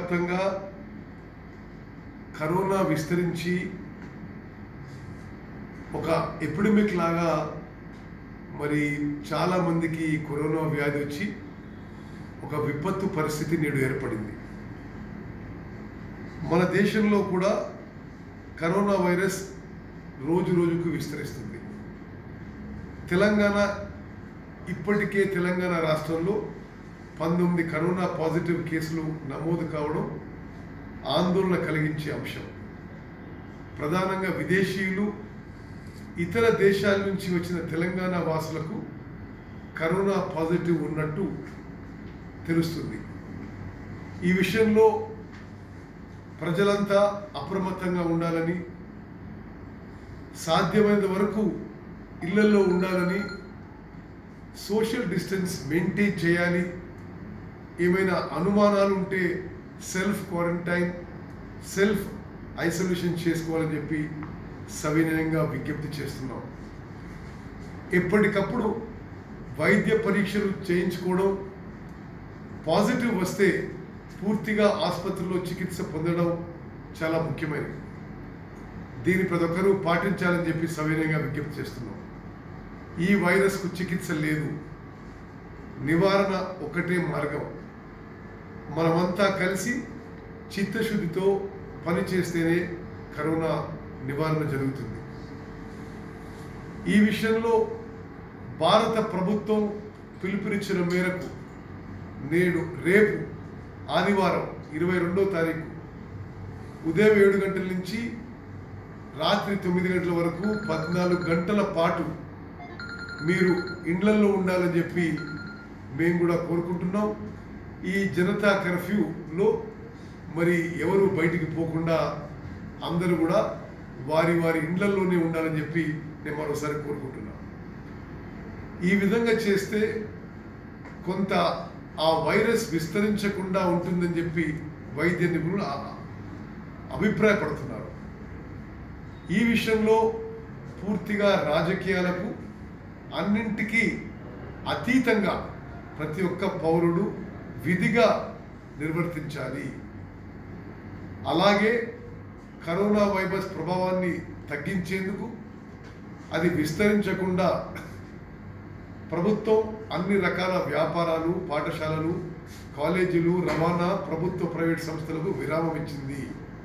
ప్రపంచవ్యాప్తంగా కరోనా విస్తరించి ఒక ఎపిడమిక్ లాగా మరి చాలా మందికి ఈ కరోనా వ్యాధి వచ్చి ఒక విపత్తు పరిస్థితి నేడు ఏర్పడింది మన దేశంలో కూడా కరోనా వైరస్ రోజు రోజుకు విస్తరిస్తుంది తెలంగాణ ఇప్పటికే తెలంగాణ రాష్ట్రంలో పంతొమ్మిది కరోనా పాజిటివ్ కేసులు నమోదు కావడం ఆందోళన కలిగించే అంశం ప్రధానంగా విదేశీయులు ఇతర దేశాల నుంచి వచ్చిన తెలంగాణ వాసులకు కరోనా పాజిటివ్ ఉన్నట్టు తెలుస్తుంది ఈ విషయంలో ప్రజలంతా అప్రమత్తంగా ఉండాలని సాధ్యమైనంత వరకు ఇళ్లలో ఉండాలని సోషల్ డిస్టెన్స్ మెయింటైన్ చేయాలి ఏమైనా అనుమానాలు ఉంటే సెల్ఫ్ క్వారంటైన్ సెల్ఫ్ ఐసోలేషన్ చేసుకోవాలని చెప్పి సవినయంగా విజ్ఞప్తి చేస్తున్నాం ఎప్పటికప్పుడు వైద్య పరీక్షలు చేయించుకోవడం పాజిటివ్ వస్తే పూర్తిగా ఆసుపత్రిలో చికిత్స పొందడం చాలా ముఖ్యమైనది దీన్ని ప్రతి ఒక్కరూ పాటించాలని చెప్పి సవినయంగా విజ్ఞప్తి చేస్తున్నాం ఈ వైరస్కు చికిత్స లేదు నివారణ ఒకటే మార్గం మనమంతా కలిసి చిత్తశుద్ధితో పని చేస్తేనే కరోనా నివారణ జరుగుతుంది ఈ విషయంలో భారత ప్రభుత్వం పిలుపునిచ్చిన మేరకు నేడు రేపు ఆదివారం ఇరవై రెండో తారీఖు ఉదయం ఏడు గంటల నుంచి రాత్రి తొమ్మిది గంటల వరకు పద్నాలుగు గంటల పాటు మీరు ఇండ్లల్లో ఉండాలని చెప్పి మేము కూడా కోరుకుంటున్నాం ఈ జనతా కర్ఫ్యూలో మరి ఎవరు బయటికి పోకుండా అందరూ కూడా వారి వారి ఇండ్లల్లోనే ఉండాలని చెప్పి నేను మరోసారి కోరుకుంటున్నాను ఈ విధంగా చేస్తే కొంత ఆ వైరస్ విస్తరించకుండా ఉంటుందని చెప్పి వైద్య నిపుణులు ఆ- అభిప్రాయపడుతున్నారు ఈ విషయంలో పూర్తిగా రాజకీయాలకు అన్నింటికీ అతీతంగా ప్రతి ఒక్క పౌరుడు విధిగా నిర్వర్తించాలి అలాగే కరోనా వైరస్ ప్రభావాన్ని తగ్గించేందుకు అది విస్తరించకుండా ప్రభుత్వం అన్ని రకాల వ్యాపారాలు పాఠశాలలు కాలేజీలు రవాణా ప్రభుత్వ ప్రైవేట్ సంస్థలకు విరామం ఇచ్చింది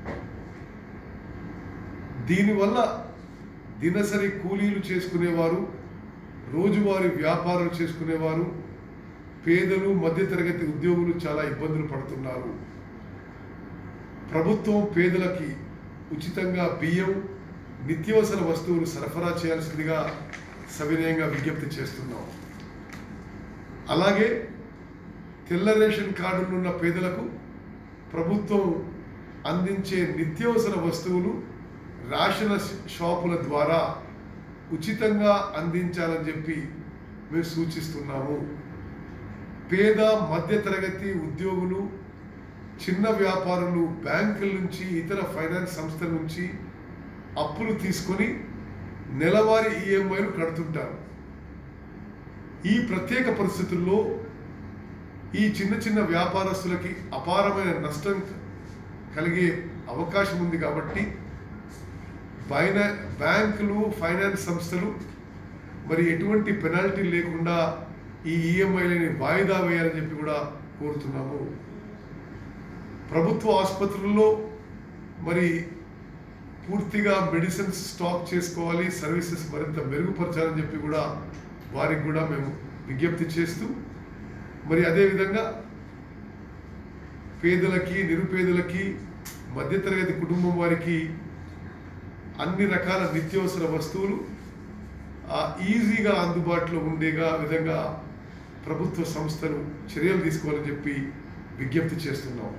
దీనివల్ల దినసరి కూలీలు చేసుకునేవారు రోజువారీ వ్యాపారాలు చేసుకునేవారు పేదలు మధ్యతరగతి ఉద్యోగులు చాలా ఇబ్బందులు పడుతున్నారు ప్రభుత్వం పేదలకి ఉచితంగా బియ్యం నిత్యావసర వస్తువులు సరఫరా చేయాల్సిందిగా సవినయంగా విజ్ఞప్తి చేస్తున్నాం అలాగే తెల్ల రేషన్ కార్డులు ఉన్న పేదలకు ప్రభుత్వం అందించే నిత్యావసర వస్తువులు రేషన్ షాపుల ద్వారా ఉచితంగా అందించాలని చెప్పి మేము సూచిస్తున్నాము పేద మధ్యతరగతి ఉద్యోగులు చిన్న వ్యాపారులు బ్యాంకుల నుంచి ఇతర ఫైనాన్స్ సంస్థల నుంచి అప్పులు తీసుకొని నెలవారీ ఈఎంఐలు కడుతుంటారు ఈ ప్రత్యేక పరిస్థితుల్లో ఈ చిన్న చిన్న వ్యాపారస్తులకి అపారమైన నష్టం కలిగే అవకాశం ఉంది కాబట్టి బైన బ్యాంకులు ఫైనాన్స్ సంస్థలు మరి ఎటువంటి పెనాల్టీ లేకుండా ఈ ఈఎంఐలని వాయిదా వేయాలని చెప్పి కూడా కోరుతున్నాము ప్రభుత్వ ఆసుపత్రుల్లో మరి పూర్తిగా మెడిసిన్స్ స్టాక్ చేసుకోవాలి సర్వీసెస్ మరింత మెరుగుపరచాలని చెప్పి కూడా వారికి కూడా మేము విజ్ఞప్తి చేస్తూ మరి అదేవిధంగా పేదలకి నిరుపేదలకి మధ్యతరగతి కుటుంబం వారికి అన్ని రకాల నిత్యావసర వస్తువులు ఆ, ఈజీగా అందుబాటులో ఉండేగా విధంగా ప్రభుత్వ సంస్థలు చర్యలు తీసుకోవాలని చెప్పి విజ్ఞప్తి చేస్తున్నాం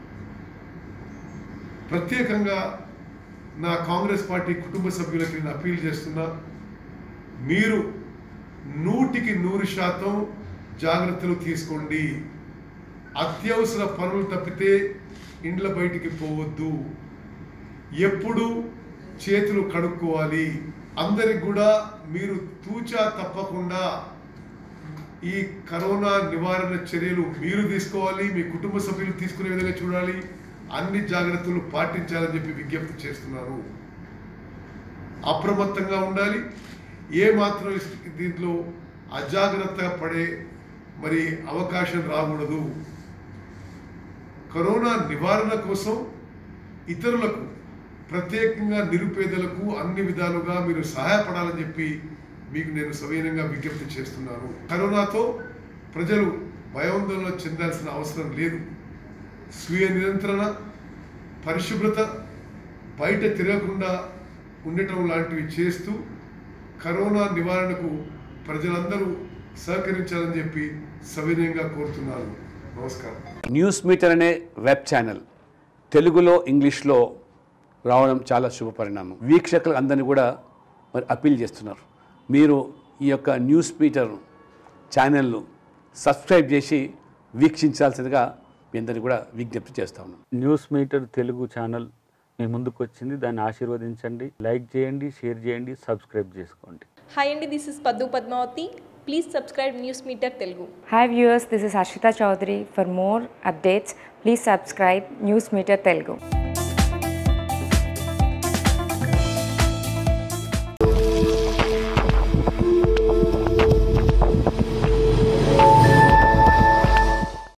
ప్రత్యేకంగా నా కాంగ్రెస్ పార్టీ కుటుంబ సభ్యులకి నేను అప్పీల్ చేస్తున్నా మీరు నూటికి నూరు శాతం జాగ్రత్తలు తీసుకోండి అత్యవసర పనులు తప్పితే ఇండ్ల బయటికి పోవద్దు ఎప్పుడు చేతులు కడుక్కోవాలి అందరికి కూడా మీరు తూచా తప్పకుండా ఈ కరోనా నివారణ చర్యలు మీరు తీసుకోవాలి మీ కుటుంబ సభ్యులు తీసుకునే విధంగా చూడాలి అన్ని జాగ్రత్తలు పాటించాలని చెప్పి విజ్ఞప్తి చేస్తున్నారు అప్రమత్తంగా ఉండాలి ఏ మాత్రం ఇస్- దీంట్లో అజాగ్రత్త పడే మరి అవకాశం రాకూడదు కరోనా నివారణ కోసం ఇతరులకు ప్రత్యేకంగా నిరుపేదలకు అన్ని విధాలుగా మీరు సహాయపడాలని చెప్పి మీకు నేను సవినయంగా విజ్ఞప్తి చేస్తున్నాను కరోనాతో ప్రజలు భయాందోళన చెందాల్సిన అవసరం లేదు స్వీయ నియంత్రణ పరిశుభ్రత బయట తిరగకుండా ఉండటం లాంటివి చేస్తూ కరోనా నివారణకు ప్రజలందరూ సహకరించాలని చెప్పి సవినయంగా కోరుతున్నాను నమస్కారం న్యూస్ మీటర్ అనే వెబ్ ఛానల్ తెలుగులో ఇంగ్లీష్లో రావడం చాలా శుభ పరిణామం వీక్షకులు అందరినీ కూడా మరి అప్పీల్ చేస్తున్నారు మీరు ఈ యొక్క న్యూస్ మీటర్ ఛానల్ను సబ్స్క్రైబ్ చేసి వీక్షించాల్సిందిగా మీ అందరినీ కూడా విజ్ఞప్తి చేస్తా ఉన్నాం న్యూస్ మీటర్ తెలుగు ఛానల్ మీ ముందుకు వచ్చింది దాన్ని ఆశీర్వదించండి లైక్ చేయండి షేర్ చేయండి సబ్స్క్రైబ్ చేసుకోండి హాయ్ అండి this is Paddu Padmavati please subscribe news meter Telugu Hi viewers, this is Ashita Chaudhary. For more updates, please subscribe News Meter Telugu.